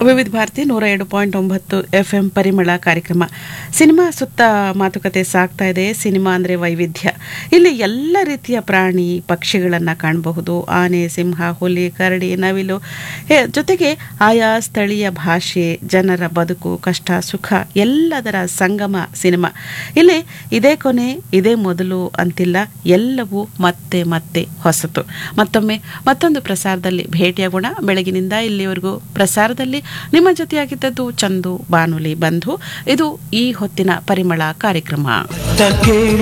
ವಿವಿಧ ಭಾರತಿ ನೂರ ಎರಡು ಪಾಯಿಂಟ್ ಒಂಬತ್ತು ಎಫ್ ಎಂ ಪರಿಮಳ ಕಾರ್ಯಕ್ರಮ ಸಿನಿಮಾ ಸುತ್ತ ಮಾತುಕತೆ ಸಾಗ್ತಾ ಇದೆ ಸಿನಿಮಾ ಅಂದರೆ ವೈವಿಧ್ಯ ಇಲ್ಲಿ ಎಲ್ಲ ರೀತಿಯ ಪ್ರಾಣಿ ಪಕ್ಷಿಗಳನ್ನು ಕಾಣಬಹುದು ಆನೆ ಸಿಂಹ ಹುಲಿ ಕರಡಿ ನವಿಲು ಹೇ- ಜೊತೆಗೆ ಆಯಾ ಸ್ಥಳೀಯ ಭಾಷೆ ಜನರ ಬದುಕು ಕಷ್ಟ ಸುಖ ಎಲ್ಲದರ ಸಂಗಮ ಸಿನಿಮಾ ಇಲ್ಲಿ ಇದೇ ಕೊನೆ ಇದೇ ಮೊದಲು ಅಂತಿಲ್ಲ ಎಲ್ಲವೂ ಮತ್ತೆ ಮತ್ತೆ ಹೊಸತು ಮತ್ತೊಮ್ಮೆ ಮತ್ತೊಂದು ಪ್ರಸಾರದಲ್ಲಿ ಭೇಟಿಯಾಗೋಣ ಬೆಳಗಿನಿಂದ ಇಲ್ಲಿವರೆಗೂ ಪ್ರಸಾರದಲ್ಲಿ ನಿಮ್ಮ ಜೊತೆಯಾಗಿದ್ದದ್ದು ಚಂದು ಬಾನುಲಿ ಬಂಧು ಇದು ಈ ಹೊತ್ತಿನ ಪರಿಮಳ ಕಾರ್ಯಕ್ರಮ ಕೇಳು